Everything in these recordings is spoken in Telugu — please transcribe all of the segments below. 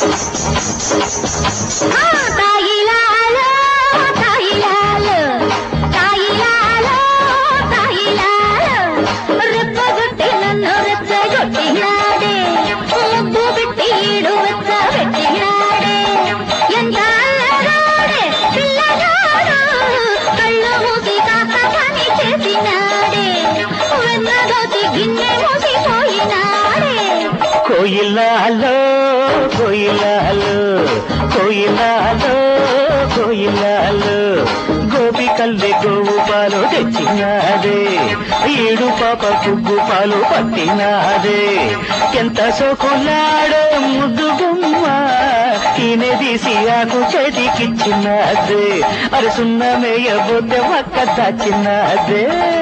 ఆ తాయిలాలో తాయిలాలో తాయిలాలో తాయిలాలో రెప్పగొట్టి నన్ను రెచ్చగొట్టినాడే ముద్దు పెట్టి ఈడు వెచ్చబెట్టినాడే ఎంత అల్లరాడే పిల్లగాడు కళ్ళు మూసి కాస్త పని చేసినాడే వెన్నదోసి గిన్నె మూసిపోయినాడే కోయిలాలో కోయిలాలో కోయిలాలో కోయిలాలో గోపికల్లె గోవు పాలు తెచ్చినాదే ఏడు పాప పుగ్గు పాలు పట్టినాదే ఎంత సోకులాడో ముద్దు గుమ్మ ఈయన తీసి ఆకు చేతికిచ్చినాదే అరే సున్నమేయబోతే ఒక్క దాచినాదే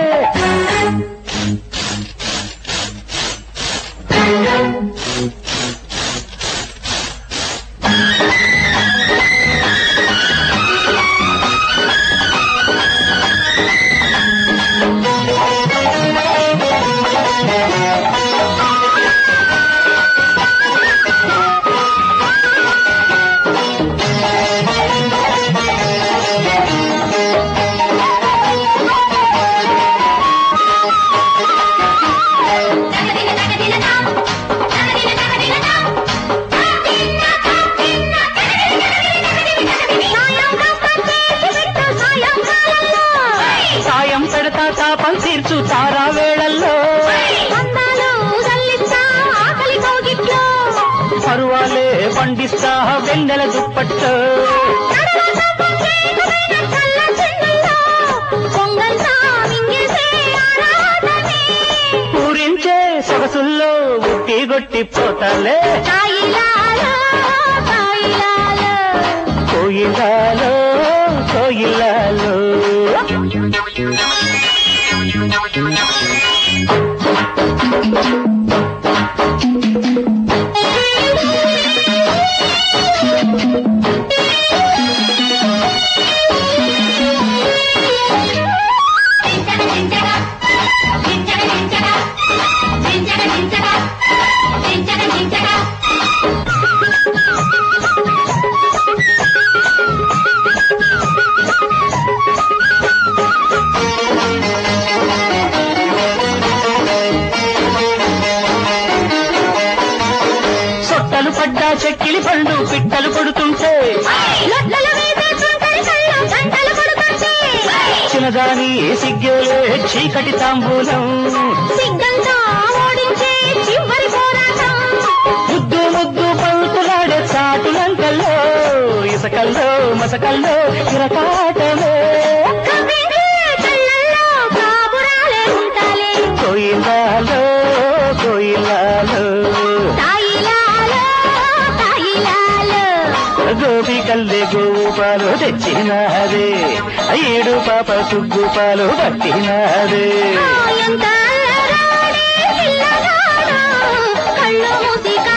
సాయం పెడతా తాపం తీర్చు తారా వేళల్లో పరువాలే పండిస్తా వెన్నెల దుప్పట్లో పూరించే సొగసుల్లో ఉట్టి గొట్టి పోతాలే కోయిలాలో కోయిలాలో సొట్టలు పడ్డా చెక్కిలి పండు పిట్టలు కొడుతుంటే చిన్నదాని సిగ్గేలే చీకటి తాంబూలం సిగ్గంతా ఓడించే చివరి పోరాటం ముద్దు ముద్దు పలుకులాడే చాటులంకల్లో ఇసకల్లో మసకల్లో ఇరకాటమే కవిడే కళ్ళల్లో కాపురాలే ఉంటాలే కోయిలాలో కోయిలాలో తాయిలాలో తాయిలాలో గోపి కల్లె గోవు పాలు తెచ్చినాదే ఏడు పాప సుగ్గు పాలు పట్టినాదే ఎంత అల్లరాడే పిల్లగాడు కళ్ళు మూసి